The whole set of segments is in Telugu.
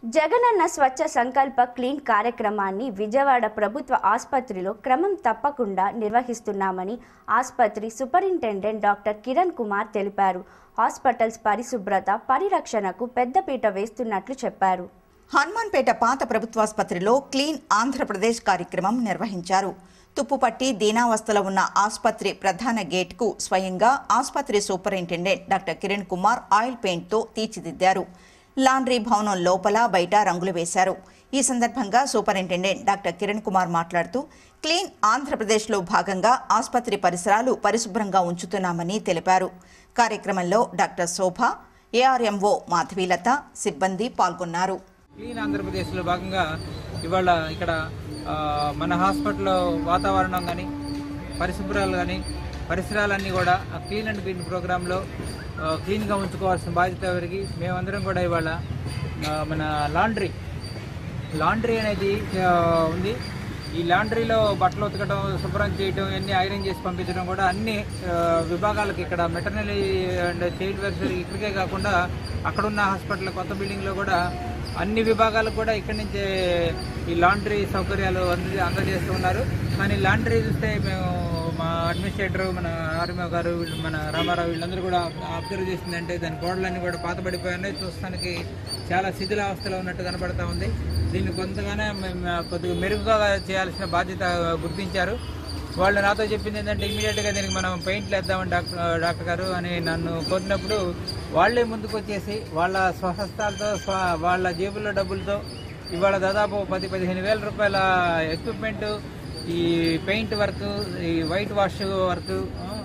జగనన్న స్వచ్ఛ సంకల్ప క్లీన్ కార్యక్రమాన్ని విజయవాడ ప్రభుత్వ ఆసుపత్రిలో క్రమం తప్పకుండా నిర్వహిస్తున్నామని ఆసుపత్రి సూపరింటెండెంట్ డాక్టర్ కిరణ్ కుమార్ తెలిపారు హాస్పిటల్స్ పరిశుభ్రత పరిరక్షణకు పెద్దపీట వేస్తున్నట్లు చెప్పారు హనుమాన్పేట పాత ప్రభుత్వాసుపత్రిలో క్లీన్ ఆంధ్రప్రదేశ్ కార్యక్రమం నిర్వహించారు తుప్పుపట్టి దీనావస్థలో ఉన్న ఆసుపత్రి ప్రధాన గేట్కు స్వయంగా ఆసుపత్రి superintendent doctor Kiran Kumar oil పెయింట్తో తీర్చిదిద్దారు లాండ్రీ భవనం లోపల బయట రంగులు వేశారు ఈ సందర్భంగా సూపరింటెండెంట్ డాక్టర్ కిరణ్ కుమార్ మాట్లాడుతూ క్లీన్ ఆంధ్రప్రదేశ్లో భాగంగా ఆసుపత్రి పరిసరాలు పరిశుభ్రంగా ఉంచుతున్నామని తెలిపారు కార్యక్రమంలో డాక్టర్ శోభ ఏఆర్ఎంఓ మాధవీలత సిబ్బంది పాల్గొన్నారు క్లీన్ ఆంధ్రప్రదేశ్లో భాగంగా ఇవాళ ఇక్కడ ఆ, మన హాస్పిటల్లో వాతావరణం కానీ పరిశుభ్రాలు కానీ పరిసరాలన్నీ కూడా ఆ క్లీన్ అండ్ క్లీన్ ప్రోగ్రాంలో ఆ, క్లీన్గా ఉంచుకోవాల్సిన బాధ్యత ఎవరికి మేమందరం కూడా ఇవాళ ఆ, మన లాండ్రీ లాండ్రీ అనేది ఆ, ఉంది ఈ లాండ్రీలో బట్టలు ఉతకడం శుభ్రం చేయడం ఇవన్నీ ఐరన్ చేసి పంపించడం కూడా అన్ని ఆ, విభాగాలకు ఇక్కడ మెటర్నరీ అండ్ చైల్డ్ వెల్ఫేర్ ఇక్కడికే కాకుండా అక్కడున్న హాస్పిటల్ కొత్త బిల్డింగ్లో కూడా అన్ని విభాగాలకు కూడా ఇక్కడి నుంచే ఈ లాండ్రీ సౌకర్యాలు అంద అందజేస్తూ ఉన్నారు కానీ లాండ్రీ చూస్తే మేము మా అడ్మినిస్ట్రేటర్ మన ఆర్ఎంఓ గారు వీళ్ళు మన రామారావు వీళ్ళందరూ కూడా అబ్జర్వ్ చేసిందంటే దాని గోడలన్నీ కూడా పాతబడిపోయి ఉన్నాయి చూస్తానికి చాలా శిథిలావస్థలో ఉన్నట్టు కనబడతా ఉంది దీన్ని కొంతగానే మేము కొద్దిగా మెరుగుగా చేయాల్సిన బాధ్యత గుర్తించారు వాళ్ళు నాతో చెప్పింది ఏంటంటే ఇమీడియట్గా దీనికి మనం పెయింట్లు వేద్దామని డాక్టర్ డాక్టర్ గారు అని నన్ను కోరినప్పుడు వాళ్ళే ముందుకు వచ్చేసి వాళ్ళ స్వహస్తాలతో స్వ వాళ్ళ జేబుల్లో డబ్బులతో ఇవాళ దాదాపు పది పదిహేను వేల రూపాయల ఎక్విప్మెంట్ ఈ పెయింట్ వర్క్ ఈ వైట్ వాష్ వర్క్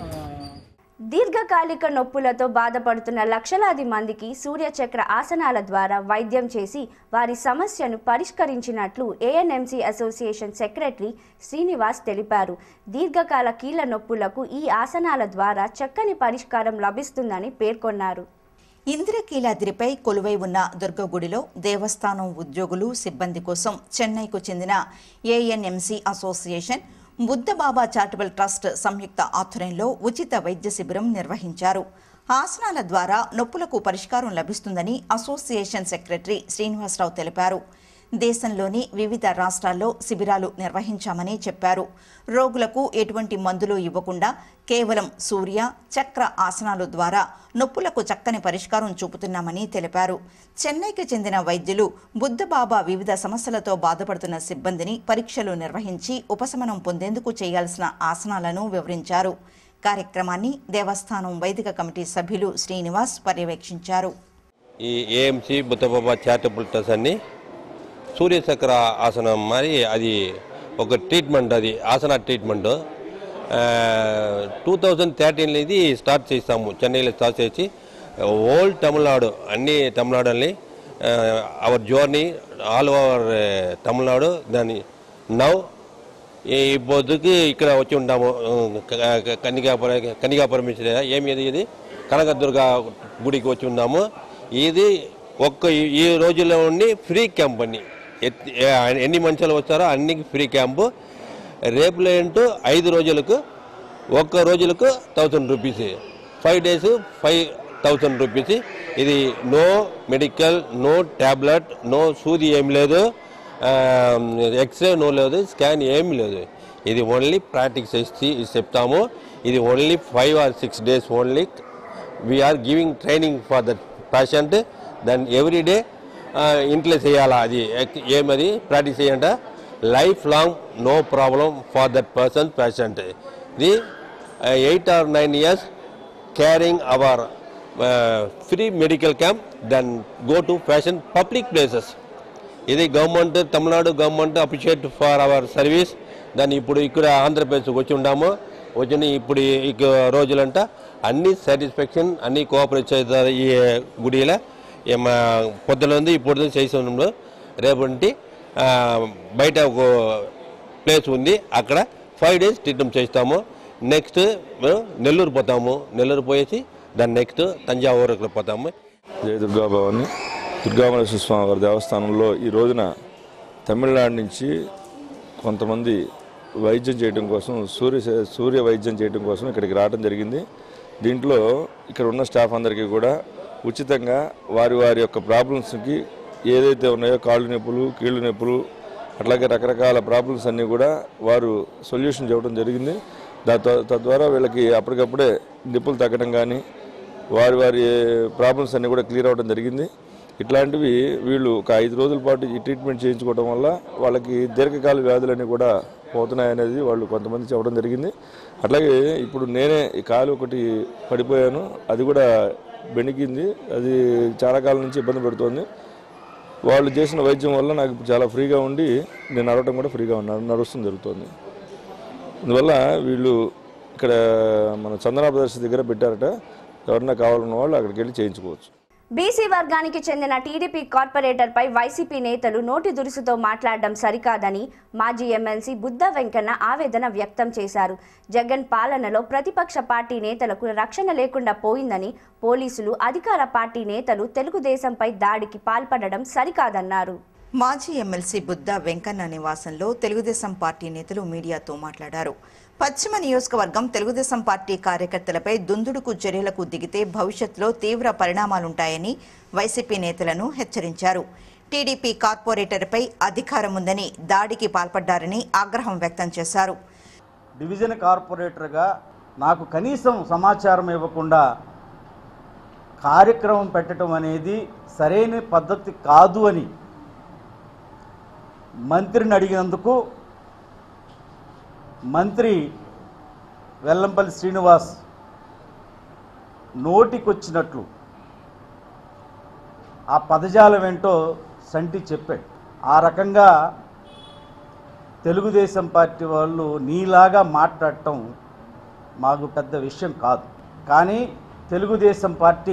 దీర్ఘకాలిక నొప్పులతో బాధపడుతున్న లక్షలాది మందికి సూర్యచక్ర ఆసనాల ద్వారా వైద్యం చేసి వారి సమస్యను పరిష్కరించినట్లు ఏఎన్ఎంసీ అసోసియేషన్ సెక్రటరీ శ్రీనివాస్ తెలిపారు దీర్ఘకాల కీళ్ల నొప్పులకు ఈ ఆసనాల ద్వారా చక్కని పరిష్కారం లభిస్తుందని పేర్కొన్నారు ఇంద్రకీలాద్రిపై కొలువై ఉన్న దుర్గగుడిలో దేవస్థానం ఉద్యోగులు సిబ్బంది కోసం చెన్నైకు చెందిన ANMC association Buddha Baba charitable trust సంయుక్త ఆధ్వర్యంలో ఉచిత వైద్య శిబిరం నిర్వహించారు ఆసనాల ద్వారా నొప్పులకు పరిష్కారం లభిస్తుందని అసోసియేషన్ సెక్రటరీ శ్రీనివాసరావు తెలిపారు దేశంలోని వివిధ రాష్ట్రాల్లో శిబిరాలు నిర్వహించామని చెప్పారు రోగులకు ఎటువంటి మందులు ఇవ్వకుండా కేవలం సూర్య చక్ర ఆసనాలు ద్వారా నొప్పులకు చక్కని పరిష్కారం చూపుతున్నామని తెలిపారు చెన్నైకి చెందిన వైద్యులు బుద్ధబాబా వివిధ సమస్యలతో బాధపడుతున్న సిబ్బందిని పరీక్షలు నిర్వహించి ఉపశమనం పొందేందుకు చేయాల్సిన ఆసనాలను వివరించారు కార్యక్రమాన్ని దేవస్థానం వైదిక కమిటీ సభ్యులు శ్రీనివాస్ పర్యవేక్షించారు ఈ ఏఎంసి బుద్ధబాబా చారిటబుల్ ట్రస్ట్ అని సూర్యచక్ర ఆసనం మరి అది ఒక ట్రీట్మెంట్ అది ఆసన ట్రీట్మెంట్ టూ థౌజండ్ థర్టీన్లో ఇది స్టార్ట్ చేస్తాము చెన్నైలో స్టార్ట్ చేసి ఓల్డ్ తమిళనాడు అన్ని తమిళనాడుని our journey all over Tamil Nadu దాని నవ్ ఇప్పటికి ఇక్కడ వచ్చి ఉంటాము కన్నికాపుర కన్నికాపురం ఏమి ఇది ఇది కనకదుర్గ గుడికి వచ్చి ఉన్నాము ఇది ఒక్క ఈ- ఈ రోజుల్లో ఉండి ఫ్రీ క్యాంప్ అని ఎత్- ఏ- ఎన్ని మనుషులు వచ్చారో అన్ని ఫ్రీ క్యాంపు రేపు ఏంటో ఐదు రోజులకు ఒక్క రోజులకు thousand rupees five days five thousand rupees ఇది no medical no tablet no సూది ఏం లేదు ఎక్స్రే నో లేదు స్కాన్ ఏం లేదు ఇది ఓన్లీ ప్రాక్టీస్ చేసి చెప్తాము ఇది only five or six days only we are giving training for the patient then every day ఇంట్లో చేయాలా అది ఎక్- ఏమది ప్రాక్టీస్ చేయంట life long no problem for that person patient ఇది eight or nine years carrying our free medical camp then go to fashion public places ఇది government Tamil Nadu government appreciate for our service దాన్ని ఇప్పుడు ఇక్కడ ఆంధ్రప్రదేశ్కి వచ్చి ఉన్నాము వచ్చిన ఇప్పుడు ఈ రోజులంట అన్ని సాటిస్ఫాక్షన్ అన్ని కోఆపరేట్ చేస్తారు ఈ గుడిలో ఏమ పొద్దున ఉంది ఇప్పుడు చేస్తున్నాము రేపటి ఆ, బయట ఒక ప్లేస్ ఉంది అక్కడ ఫైవ్ డేస్ ట్రీట్మెంట్ చేస్తాము నెక్స్ట్ మేము నెల్లూరు పోతాము నెల్లూరు పోయేసి దాని నెక్స్ట్ తంజావూరుకి పోతాము జయ దుర్గా భవాని దుర్గామలేశ్వర స్వామి వారి దేవస్థానంలో ఈ రోజున తమిళనాడు నుంచి కొంతమంది వైద్యం చేయడం కోసం సూర్య సూర్య వైద్యం చేయడం కోసం ఇక్కడికి రావడం జరిగింది దీంట్లో ఇక్కడ ఉన్న స్టాఫ్ అందరికీ కూడా ఉచితంగా వారి వారి యొక్క ప్రాబ్లమ్స్కి ఏదైతే ఉన్నాయో కాళ్ళు నొప్పులు కీళ్ళు నొప్పులు అట్లాగే రకరకాల ప్రాబ్లమ్స్ అన్నీ కూడా వారు సొల్యూషన్ చెప్పడం జరిగింది దాంతో తద్వారా వీళ్ళకి అప్పటికప్పుడే నొప్పులు తగ్గడం కానీ వారి వారి ప్రాబ్లమ్స్ అన్నీ కూడా క్లియర్ అవ్వడం జరిగింది ఇట్లాంటివి వీళ్ళు ఒక ఐదు రోజుల పాటు ఈ ట్రీట్మెంట్ చేయించుకోవడం వల్ల వాళ్ళకి దీర్ఘకాల వ్యాధులన్నీ కూడా పోతున్నాయనేది వాళ్ళు కొంతమంది చెప్పడం జరిగింది అట్లాగే ఇప్పుడు నేనే ఈ కాలు ఒకటి పడిపోయాను అది కూడా బెణికింది అది చాలా కాలం నుంచి ఇబ్బంది పెడుతోంది వాళ్ళు చేసిన వైద్యం వల్ల నాకు ఇప్పుడు చాలా ఫ్రీగా ఉండి నేను నడవటం కూడా ఫ్రీగా ఉన్నాను నడుస్తుంది జరుగుతుంది అందువల్ల వీళ్ళు ఇక్కడ మన చందనా ప్రదర్శన దగ్గర పెట్టారట ఎవరన్నా కావాలన్న వాళ్ళు అక్కడికి వెళ్ళి చేయించుకోవచ్చు బీసీ వర్గానికి చెందిన టీడీపీ కార్పొరేటర్పై వైసీపీ నేతలు నోటి దురుసుతో మాట్లాడడం సరికాదని మాజీ ఎమ్మెల్సీ బుద్ధ వెంకన్న ఆవేదన వ్యక్తం చేశారు జగన్ పాలనలో ప్రతిపక్ష పార్టీ నేతలకు రక్షణ లేకుండా పోయిందని పోలీసులు అధికార పార్టీ నేతలు తెలుగుదేశంపై దాడికి పాల్పడడం సరికాదన్నారు మాజీ ఎమ్మెల్సీ బుద్ధ వెంకన్న నివాసంలో తెలుగుదేశం పార్టీ నేతలు మీడియాతో మాట్లాడారు పశ్చిమ నియోజకవర్గం తెలుగుదేశం పార్టీ కార్యకర్తలపై దుందుడుకు చర్యలకు దిగితే భవిష్యత్తులో తీవ్ర పరిణామాలుంటాయని వైసీపీ నేతలను హెచ్చరించారు టీడీపీ కార్పొరేటర్పై అధికారం ఉందని దాడికి పాల్పడ్డారని ఆగ్రహం వ్యక్తం చేశారు డివిజన్ కార్పొరేటర్గా నాకు కనీసం సమాచారం ఇవ్వకుండా కార్యక్రమం పెట్టడం అనేది సరైన పద్ధతి కాదు అని మంత్రిని అడిగినందుకు మంత్రి వెల్లంపల్లి శ్రీనివాస్ నోటికొచ్చినట్లు ఆ పదజాలం ఏంటో సంటి చెప్పాడు ఆ రకంగా తెలుగుదేశం పార్టీ వాళ్ళు నీలాగా మాట్లాడటం మాకు పెద్ద విషయం కాదు కానీ తెలుగుదేశం పార్టీ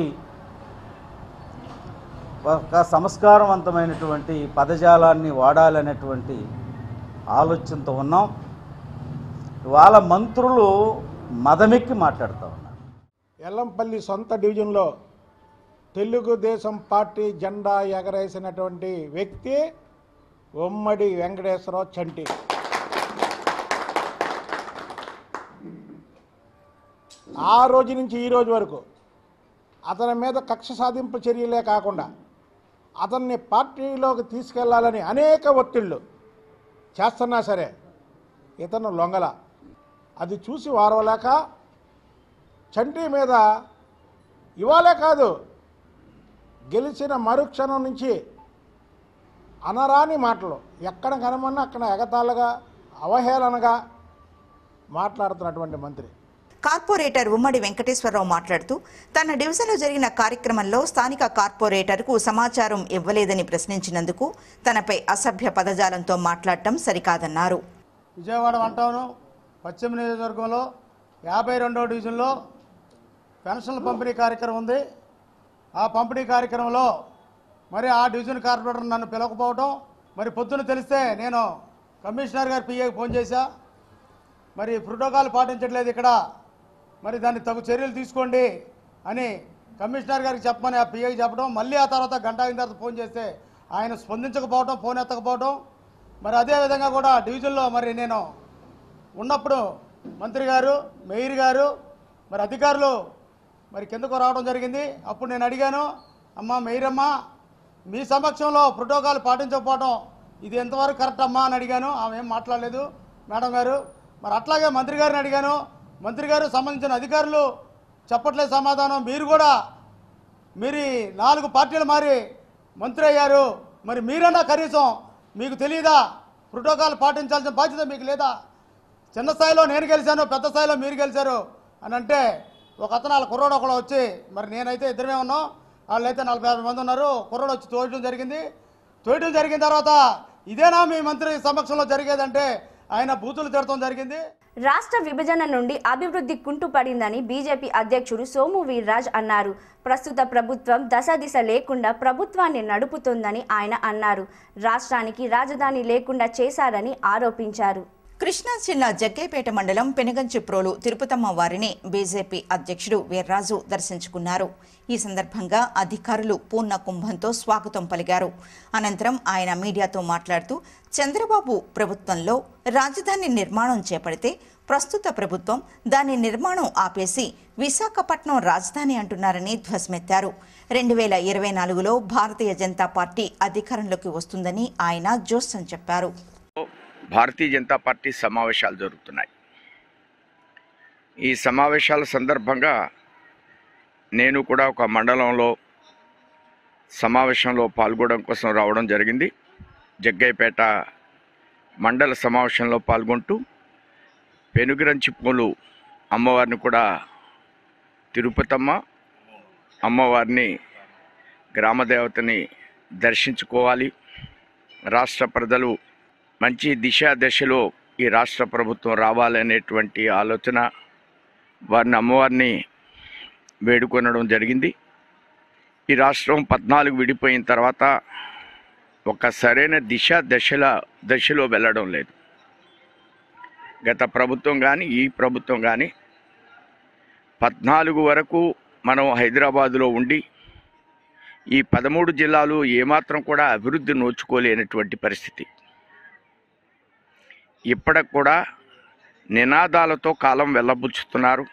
ఒక సంస్కారవంతమైనటువంటి పదజాలాన్ని వాడాలనేటువంటి ఆలోచనతో ఉన్నాం వాళ్ళ మంత్రులు మదమెక్కి మాట్లాడుతూ ఉన్నారు ఎల్లంపల్లి సొంత డివిజన్లో తెలుగుదేశం పార్టీ జెండా ఎగరేసినటువంటి వ్యక్తి ఉమ్మడి వెంకటేశ్వరరావు చంటి ఆ రోజు నుంచి ఈ రోజు వరకు అతని మీద కక్ష సాధింపు చర్యలే కాకుండా అతన్ని పార్టీలోకి తీసుకెళ్లాలని అనేక ఒత్తిళ్ళు చేస్తున్నా సరే ఇతను లొంగల అది చూసి వారవలేక చంటి మీద ఇవాళే కాదు గెలిచిన మరుక్షణం నుంచి అనరాని మాటలు ఎక్కడ కనమన్నా అక్కడ ఎగతాళగా అవహేళనగా మాట్లాడుతున్నటువంటి మంత్రి కార్పొరేటర్ ఉమ్మడి వెంకటేశ్వరరావు మాట్లాడుతూ తన డివిజన్లో జరిగిన కార్యక్రమంలో స్థానిక కార్పొరేటర్కు సమాచారం ఇవ్వలేదని ప్రశ్నించినందుకు తనపై అసభ్య పదజాలంతో మాట్లాడటం సరికాదన్నారు విజయవాడ వన్ టౌన్ పశ్చిమ నియోజకవర్గంలో యాభై రెండో డివిజన్లో పెన్షన్ల పంపిణీ కార్యక్రమం ఉంది ఆ పంపిణీ కార్యక్రమంలో మరి ఆ డివిజన్ కార్పొరేటర్ నన్ను పిలవకపోవటం మరి పొద్దున తెలిస్తే నేను కమిషనర్ గారి పిఏకి ఫోన్ చేశా మరి ప్రోటోకాల్ పాటించట్లేదు ఇక్కడ మరి దాన్ని తగు చర్యలు తీసుకోండి అని కమిషనర్ గారికి చెప్పమని ఆ పిఏకి చెప్పడం మళ్ళీ ఆ తర్వాత గంట అయిన తర్వాత ఫోన్ చేస్తే ఆయన స్పందించకపోవడం ఫోన్ ఎత్తకపోవడం మరి అదే విధంగా కూడా డివిజన్లో మరి నేను ఉన్నప్పుడు మంత్రి గారు మేయర్ గారు మరి అధికారులు మరి కిందకు రావడం జరిగింది అప్పుడు నేను అడిగాను అమ్మా మేయర్ అమ్మా మీ సమక్షంలో ప్రోటోకాల్ పాటించకపోవడం ఇది ఎంతవరకు కరెక్ట్ అమ్మా అని అడిగాను ఆమె ఏం మాట్లాడలేదు మేడం గారు మరి అట్లాగే మంత్రి గారిని అడిగాను మంత్రి గారు సంబంధించిన అధికారులు చెప్పట్లేదు సమాధానం మీరు కూడా మీరు ఈ నాలుగు పార్టీలు మారి మంత్రి అయ్యారు మరి మీరన్నా కనీసం మీకు తెలియదా ప్రోటోకాల్ పాటించాల్సిన బాధ్యత మీకు లేదా చిన్న స్థాయిలో నేను గెలిచాను పెద్ద స్థాయిలో మీరు గెలిచారు అని అంటే ఒక అతను వాళ్ళ కుర్రోడు ఒకడు వచ్చి మరి నేనైతే ఇద్దరమే ఉన్నాం వాళ్ళైతే నలభై యాభై మంది ఉన్నారు కుర్రోడు వచ్చి తోయడం జరిగింది తోయడం జరిగిన తర్వాత ఇదేనా మీ మంత్రి సమక్షంలో జరిగేదంటే ఆయన బూతులు తిడటం జరిగింది రాష్ట్ర విభజన నుండి అభివృద్ధి కుంటుపడిందని బీజేపీ అధ్యక్షుడు సోము వీర్రాజ్ అన్నారు ప్రస్తుత ప్రభుత్వం దశ దిశ లేకుండా ప్రభుత్వాన్ని నడుపుతోందని ఆయన అన్నారు రాష్ట్రానికి రాజధాని లేకుండా చేశారని ఆరోపించారు కృష్ణా జిల్లా జగ్గేపేట మండలం పెనుగంచిప్రోలు తిరుపతమ్మ వారిని బీజేపీ అధ్యక్షుడు వీర్రాజు దర్శించుకున్నారు ఈ సందర్భంగా అధికారులు పూర్ణ కుంభంతో స్వాగతం పలికారు అనంతరం ఆయన మీడియాతో మాట్లాడుతూ చంద్రబాబు ప్రభుత్వంలో రాజధాని నిర్మాణం చేపడితే ప్రస్తుత ప్రభుత్వం దాని నిర్మాణం ఆపేసి విశాఖపట్నం రాజధాని అంటున్నారని ధ్వసమెత్తారు రెండు వేల ఇరవై నాలుగులో భారతీయ జనతా పార్టీ అధికారంలోకి వస్తుందని ఆయన జోస్యం చెప్పారు భారతీయ జనతా పార్టీ సమావేశాలు జరుగుతున్నాయి ఈ సమావేశాల సందర్భంగా నేను కూడా ఒక మండలంలో సమావేశంలో పాల్గొనడం కోసం రావడం జరిగింది జగ్గయ్యపేట మండల సమావేశంలో పాల్గొంటూ పెనుగురంచిపూలు అమ్మవారిని కూడా తిరుపతమ్మ అమ్మవారిని గ్రామదేవతని దర్శించుకోవాలి రాష్ట్ర ప్రజలు మంచి దిశ దశలో ఈ రాష్ట్ర ప్రభుత్వం రావాలనేటువంటి ఆలోచన వారిని అమ్మవారిని వేడుకొనడం జరిగింది ఈ రాష్ట్రం పద్నాలుగు విడిపోయిన తర్వాత ఒక సరైన దిశ దశల దశలో వెళ్ళడం లేదు గత ప్రభుత్వం కానీ ఈ ప్రభుత్వం కానీ పద్నాలుగు వరకు మనం హైదరాబాదులో ఉండి ఈ పదమూడు జిల్లాలు ఏమాత్రం కూడా అభివృద్ధి నోచుకోలేనటువంటి పరిస్థితి ఇప్పటికి కూడా నినాదాలతో కాలం వెళ్ళబుచ్చుతున్నారు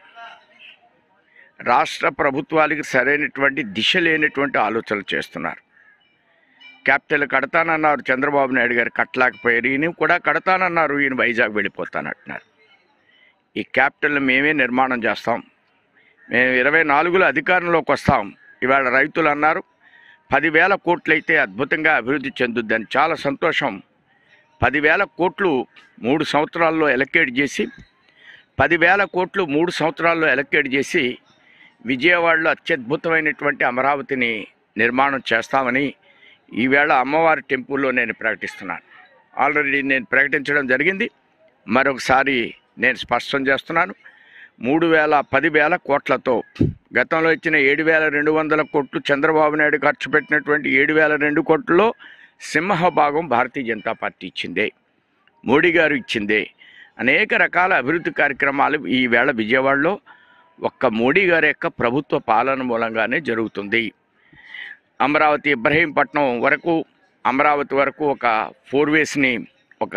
రాష్ట్ర ప్రభుత్వాలకి సరైనటువంటి దిశ లేనటువంటి ఆలోచనలు చేస్తున్నారు క్యాపిటల్ కడతానన్నారు చంద్రబాబు నాయుడు గారు కట్టలేకపోయారు ఈయన కూడా కడతానన్నారు ఈయన వైజాగ్ వెళ్ళిపోతానంటున్నారు ఈ క్యాపిటల్ మేమే నిర్మాణం చేస్తాం మేము ఇరవై నాలుగులో అధికారంలోకి వస్తాం ఇవాళ రైతులు అన్నారు పదివేల కోట్లు అయితే అద్భుతంగా అభివృద్ధి చెందుద్దని చాలా సంతోషం పదివేల కోట్లు మూడు సంవత్సరాల్లో ఎలకేట్ చేసి పదివేల కోట్లు మూడు సంవత్సరాల్లో ఎలకేట్ చేసి విజయవాడలో అత్యద్భుతమైనటువంటి అమరావతిని నిర్మాణం చేస్తామని ఈవేళ అమ్మవారి టెంపుల్లో నేను ప్రకటిస్తున్నాను ఆల్రెడీ నేను ప్రకటించడం జరిగింది మరొకసారి నేను స్పష్టం చేస్తున్నాను మూడు వేల పదివేల కోట్లతో గతంలో ఇచ్చిన ఏడు వేల రెండు వందల కోట్లు చంద్రబాబు నాయుడు ఖర్చు పెట్టినటువంటి ఏడు వేల రెండు కోట్లలో సింహభాగం భారతీయ జనతా పార్టీ ఇచ్చిందే మోడీ గారు ఇచ్చిందే అనేక రకాల అభివృద్ధి కార్యక్రమాలు ఈవేళ విజయవాడలో ఒక్క మోడీ గారి యొక్క ప్రభుత్వ పాలన మూలంగానే జరుగుతుంది అమరావతి ఇబ్రహీంపట్నం వరకు అమరావతి వరకు ఒక ఫోర్ వేస్ని ఒక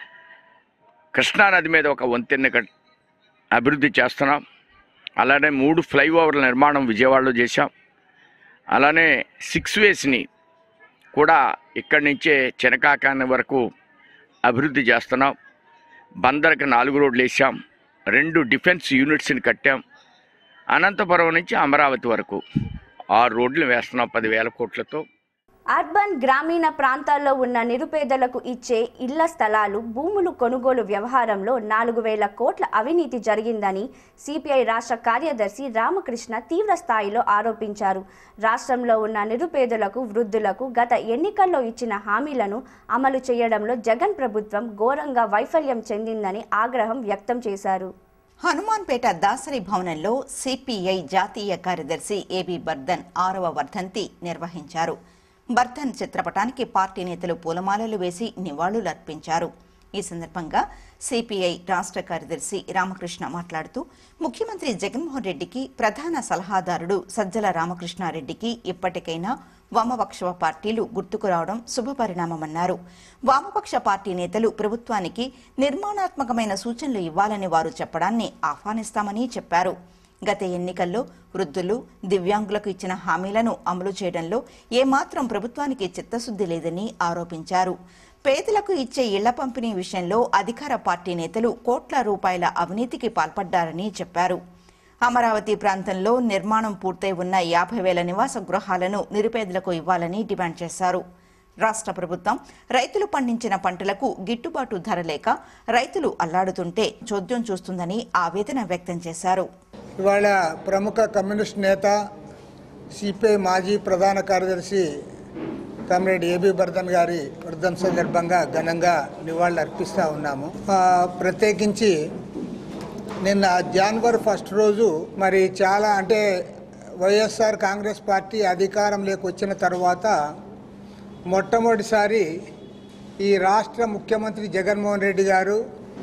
కృష్ణానది మీద ఒక వంతెన కట్- అభివృద్ధి చేస్తున్నాం అలానే మూడు ఫ్లైఓవర్ల నిర్మాణం విజయవాడలో చేశాం అలానే సిక్స్ వేస్ని కూడా ఇక్కడి నుంచే చెనకాకాని వరకు అభివృద్ధి చేస్తున్నాం బందర్కి నాలుగు రోడ్లు వేసాం రెండు డిఫెన్స్ యూనిట్స్ని కట్టాం అనంతపురం నుంచి అమరావతి వరకు ఆరు రోడ్లు వేస్తున్నాం పదివేల కోట్లతో అర్బన్ గ్రామీణ ప్రాంతాల్లో ఉన్న నిరుపేదలకు ఇచ్చే ఇళ్ల స్థలాలు భూములు కొనుగోలు వ్యవహారంలో నాలుగు వేల కోట్ల అవినీతి జరిగిందని సిపిఐ రాష్ట్ర కార్యదర్శి రామకృష్ణ తీవ్ర స్థాయిలో ఆరోపించారు రాష్ట్రంలో ఉన్న నిరుపేదలకు వృద్ధులకు గత ఎన్నికల్లో ఇచ్చిన హామీలను అమలు చేయడంలో జగన్ ప్రభుత్వం ఘోరంగా వైఫల్యం చెందిందని ఆగ్రహం వ్యక్తం చేశారు హనుమాన్పేట దాసరి భవనంలో సిపిఐ జాతీయ కార్యదర్శి ఏబి బర్ధన్ ఆరవ వర్ధంతి నిర్వహించారు బర్ధన్ చిత్రపటానికి పార్టీ నేతలు పూలమాలలు వేసి నివాళులర్పించారు ఈ సందర్భంగా సిపిఐ రాష్ట్ర కార్యదర్శి రామకృష్ణ మాట్లాడుతూ ముఖ్యమంత్రి జగన్మోహన్ రెడ్డికి ప్రధాన సలహాదారుడు సజ్జల రామకృష్ణారెడ్డికి ఇప్పటికైనా వామపక్ష పార్టీలు గుర్తుకు రావడం శుభపరిణామమన్నారు వామపక్ష పార్టీ నేతలు ప్రభుత్వానికి నిర్మాణాత్మకమైన సూచనలు ఇవ్వాలని వారు చెప్పడాన్ని ఆహ్వానిస్తామని చెప్పారు గత ఎన్నికల్లో వృద్ధులు దివ్యాంగులకు ఇచ్చిన హామీలను అమలు చేయడంలో ఏమాత్రం ప్రభుత్వానికి చిత్తశుద్ధి లేదని ఆరోపించారు పేదలకు ఇచ్చే ఇళ్ల పంపిణీ విషయంలో అధికార పార్టీ నేతలు కోట్ల రూపాయల అవినీతికి పాల్పడ్డారని చెప్పారు అమరావతి ప్రాంతంలో నిర్మాణం పూర్తయి ఉన్న యాభై వేల నివాస గృహాలను నిరుపేదలకు ఇవ్వాలని డిమాండ్ చేశారు రాష్ట్ర ప్రభుత్వం రైతులు పండించిన పంటలకు గిట్టుబాటు ధర లేక రైతులు అల్లాడుతుంటే చోద్యం చూస్తుందని ఆవేదన వ్యక్తం చేశారు ఇవాళ ప్రముఖ కమ్యూనిస్ట్ నేత సిపిఐ మాజీ ప్రధాన కార్యదర్శి కామ్రేడ్ ఏబి బర్ధన్ గారి వర్ధన్ సందర్భంగా ఘనంగా నివాళులు అర్పిస్తూ ఉన్నాము ఆ, ప్రత్యేకించి నిన్న జనవరి ఫస్ట్ రోజు మరి చాలా అంటే వైఎస్ఆర్ కాంగ్రెస్ పార్టీ అధికారంలోకి వచ్చిన తర్వాత మొట్టమొదటిసారి ఈ రాష్ట్ర ముఖ్యమంత్రి జగన్మోహన్ రెడ్డి గారు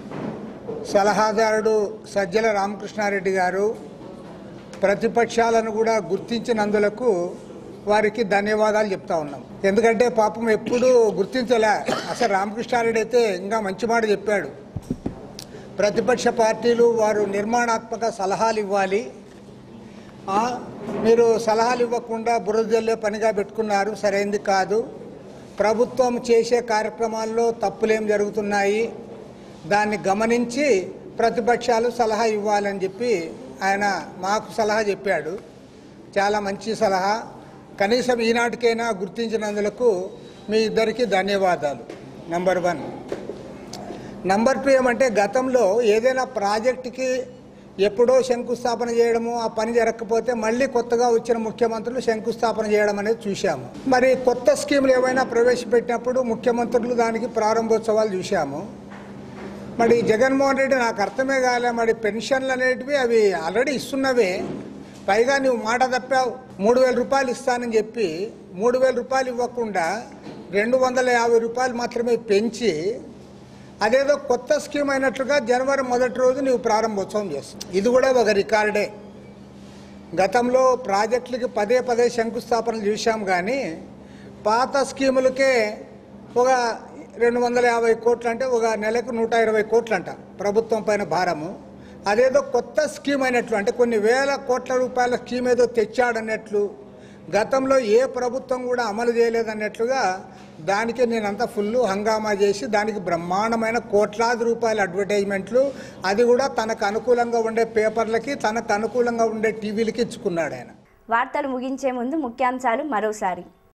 సలహాదారుడు సజ్జల రామకృష్ణారెడ్డి గారు ప్రతిపక్షాలను కూడా గుర్తించినందులకు వారికి ధన్యవాదాలు చెప్తా ఉన్నాం ఎందుకంటే పాపం ఎప్పుడూ గుర్తించలే అసలు రామకృష్ణారెడ్డి అయితే ఇంకా మంచి మాట చెప్పాడు ప్రతిపక్ష పార్టీలు వారు నిర్మాణాత్మక సలహాలు ఇవ్వాలి ఆ, మీరు సలహాలు ఇవ్వకుండా బురద జల్లే పనిగా పెట్టుకున్నారు సరైంది కాదు ప్రభుత్వం చేసే కార్యక్రమాల్లో తప్పులేం జరుగుతున్నాయి దాన్ని గమనించి ప్రతిపక్షాలు సలహా ఇవ్వాలని చెప్పి ఆయన మాకు సలహా చెప్పాడు చాలా మంచి సలహా కనీసం ఈనాటికైనా గుర్తించినందులకు మీ ఇద్దరికి ధన్యవాదాలు నంబర్ వన్ నంబర్ టూ ఏమంటే గతంలో ఏదైనా ప్రాజెక్టుకి ఎప్పుడో శంకుస్థాపన చేయడము ఆ పని జరగకపోతే మళ్ళీ కొత్తగా వచ్చిన ముఖ్యమంత్రులు శంకుస్థాపన చేయడం అనేది చూశాము మరి కొత్త స్కీములు ఏమైనా ప్రవేశపెట్టినప్పుడు ముఖ్యమంత్రులు దానికి ప్రారంభోత్సవాలు చూశాము మరి జగన్మోహన్ రెడ్డి నాకు అర్థమే కాలే మరి పెన్షన్లు అనేటివి అవి ఆల్రెడీ ఇస్తున్నవే పైగా నువ్వు మాట తప్పావు మూడు వేల రూపాయలు ఇస్తానని చెప్పి మూడు వేల రూపాయలు ఇవ్వకుండా రెండు వందల యాభై రూపాయలు మాత్రమే పెంచి అదేదో కొత్త స్కీమ్ అయినట్లుగా జనవరి మొదటి రోజు నీవు ప్రారంభోత్సవం చేస్తావు ఇది కూడా ఒక రికార్డే గతంలో ప్రాజెక్టులకి పదే పదే శంకుస్థాపనలు చూశాం కానీ పాత స్కీములకే ఒక రెండు వందల యాభై కోట్లు అంటే ఒక నెలకు నూట ఇరవై కోట్లు అంట ప్రభుత్వం పైన భారము అదేదో కొత్త స్కీమ్ అయినట్లు అంటే కొన్ని వేల కోట్ల రూపాయల స్కీమ్ ఏదో తెచ్చాడన్నట్లు గతంలో ఏ ప్రభుత్వం కూడా అమలు చేయలేదన్నట్లుగా దానికి నేనంతా ఫుల్ హంగామా చేసి దానికి బ్రహ్మాండమైన కోట్లాది రూపాయల అడ్వర్టైజ్మెంట్లు అది కూడా తనకు అనుకూలంగా ఉండే పేపర్లకి తనకు అనుకూలంగా ఉండే టీవీలకి ఇచ్చుకున్నాడు ఆయన వార్తలు ముగించే ముందు ముఖ్యాంశాలు మరోసారి